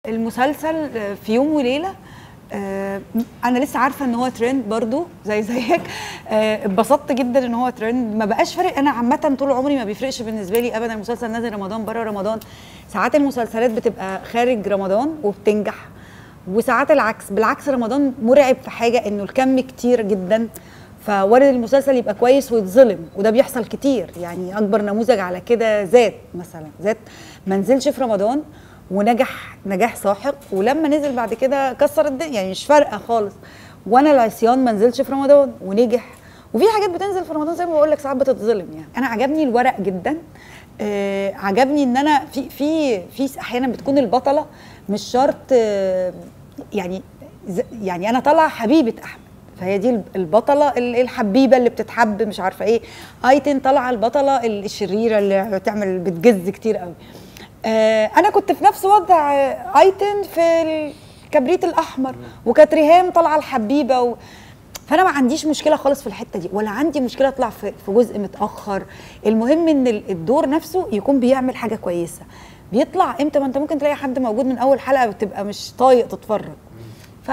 المسلسل في يوم وليله آه، انا لسه عارفه ان هو ترند برضو زي زيك آه، اتبسطت جدا ان هو ترند ما بقاش فارق انا عامه طول عمري ما بيفرقش بالنسبه لي ابدا المسلسل نازل رمضان بره رمضان ساعات المسلسلات بتبقى خارج رمضان وبتنجح وساعات العكس بالعكس رمضان مرعب في حاجه انه الكم كتير جدا فوارد المسلسل يبقى كويس ويتظلم وده بيحصل كتير يعني اكبر نموذج على كده ذات مثلا ذات ما نزلش في رمضان ونجح نجاح ساحق ولما نزل بعد كده كسر الدنيا يعني مش فارقه خالص وانا العصيان ما نزلش في رمضان ونجح وفي حاجات بتنزل في رمضان زي ما بقول لك ساعات بتتظلم يعني انا عجبني الورق جدا آه عجبني ان انا في في في احيانا بتكون البطله مش شرط آه يعني ز- يعني انا طالعه حبيبه احمد فهي دي البطله ال- الحبيبه اللي بتتحب مش عارفه ايه ايتن طالعه البطله الشريره اللي بتعمل بتجز كتير قوي آه، انا كنت في نفس وضع آه، ايتن في الكبريت الاحمر وكانت ريهام طالعه الحبيبه و... فانا ما عنديش مشكله خالص في الحته دي ولا عندي مشكله اطلع في في جزء متاخر المهم ان ال- الدور نفسه يكون بيعمل حاجه كويسه بيطلع امتى ما انت ممكن تلاقي حد موجود من اول حلقه بتبقى مش طايق تتفرج ف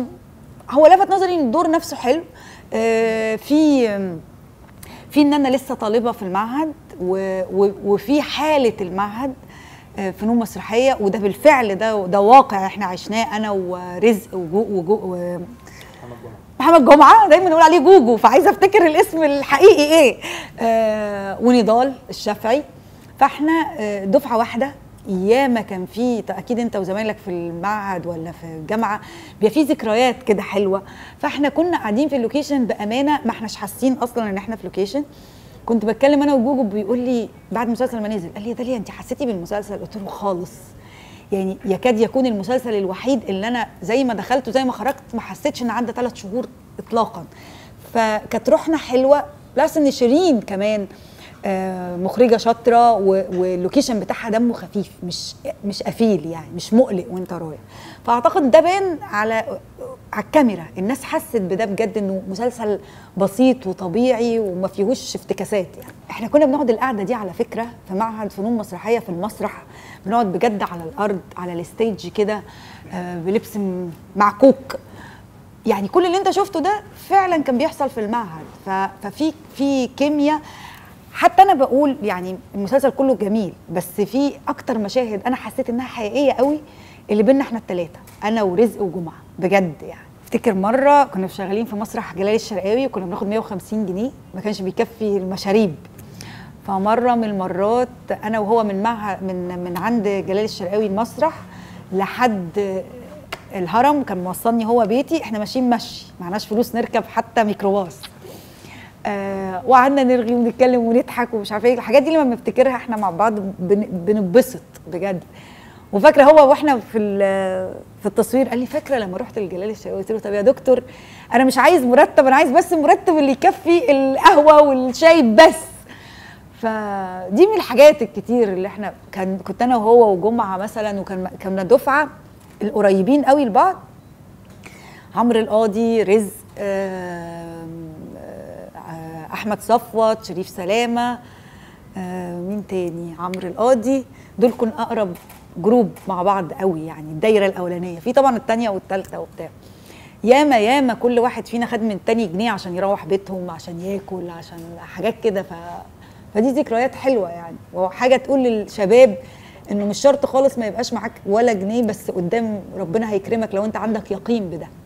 هو لفت نظري ان الدور نفسه حلو آه، في في ان انا لسه طالبه في المعهد و... و... وفي حاله المعهد آه، فنون مسرحيه وده بالفعل ده ده واقع احنا عشناه انا ورزق وجو وجو و... محمد جمعه دايما نقول عليه جوجو فعايزه افتكر الاسم الحقيقي ايه آه ونضال الشافعي فاحنا آه، دفعه واحده ياما كان في اكيد انت وزمايلك في المعهد ولا في الجامعه بيبقى في ذكريات كده حلوه فاحنا كنا قاعدين في اللوكيشن بامانه ما احناش حاسين اصلا ان احنا في لوكيشن كنت بتكلم انا وجوجو بيقول لي بعد المسلسل ما نزل قال لي يا داليا انت حسيتي بالمسلسل قلت له خالص يعني يكاد يكون المسلسل الوحيد اللي انا زي ما دخلت وزي ما خرجت ما حسيتش ان عدى ثلاث شهور اطلاقا فكانت روحنا حلوه بلس ان شيرين كمان آه، مخرجه شاطره و- واللوكيشن بتاعها دمه خفيف مش مش قفيل يعني مش مقلق وانت رايح فاعتقد ده بان على على الكاميرا الناس حست بده بجد انه مسلسل بسيط وطبيعي وما فيهوش افتكاسات يعني احنا كنا بنقعد القعده دي على فكره في معهد فنون مسرحيه في المسرح بنقعد بجد على الارض على الستيج كده آه، بلبس م- معكوك يعني كل اللي انت شفته ده فعلا كان بيحصل في المعهد ف- ففي في كيمياء حتى انا بقول يعني المسلسل كله جميل بس في اكتر مشاهد انا حسيت انها حقيقيه قوي اللي بينا احنا الثلاثه انا ورزق وجمعه بجد يعني افتكر مره كنا شغالين في مسرح جلال الشرقاوي وكنا بناخد 150 جنيه ما كانش بيكفي المشاريب فمره من المرات انا وهو من معها من من عند جلال الشرقاوي المسرح لحد الهرم كان موصلني هو بيتي احنا ماشيين مشي معناش فلوس نركب حتى ميكروباص آه وقعدنا نرغي ونتكلم ونضحك ومش عارفه ايه الحاجات دي لما بنفتكرها احنا مع بعض بن- بنتبسط بجد وفاكره هو واحنا في ال- في التصوير قال لي فاكره لما رحت الجلال الشرقاوي قلت له طب يا دكتور انا مش عايز مرتب انا عايز بس المرتب اللي يكفي القهوه والشاي بس فدي من الحاجات الكتير اللي احنا كان كنت انا وهو وجمعه مثلا وكان كنا دفعه القريبين قوي لبعض عمرو القاضي رزق آم، آه، احمد صفوت شريف سلامه آه، مين تاني عمرو القاضي دول كنا اقرب جروب مع بعض قوي يعني الدايره الاولانيه في طبعا الثانيه والثالثه وبتاع ياما ياما كل واحد فينا خد من التاني جنيه عشان يروح بيتهم عشان ياكل عشان حاجات كده ف... فدي ذكريات حلوه يعني وحاجه تقول للشباب انه مش شرط خالص ما يبقاش معاك ولا جنيه بس قدام ربنا هيكرمك لو انت عندك يقين بده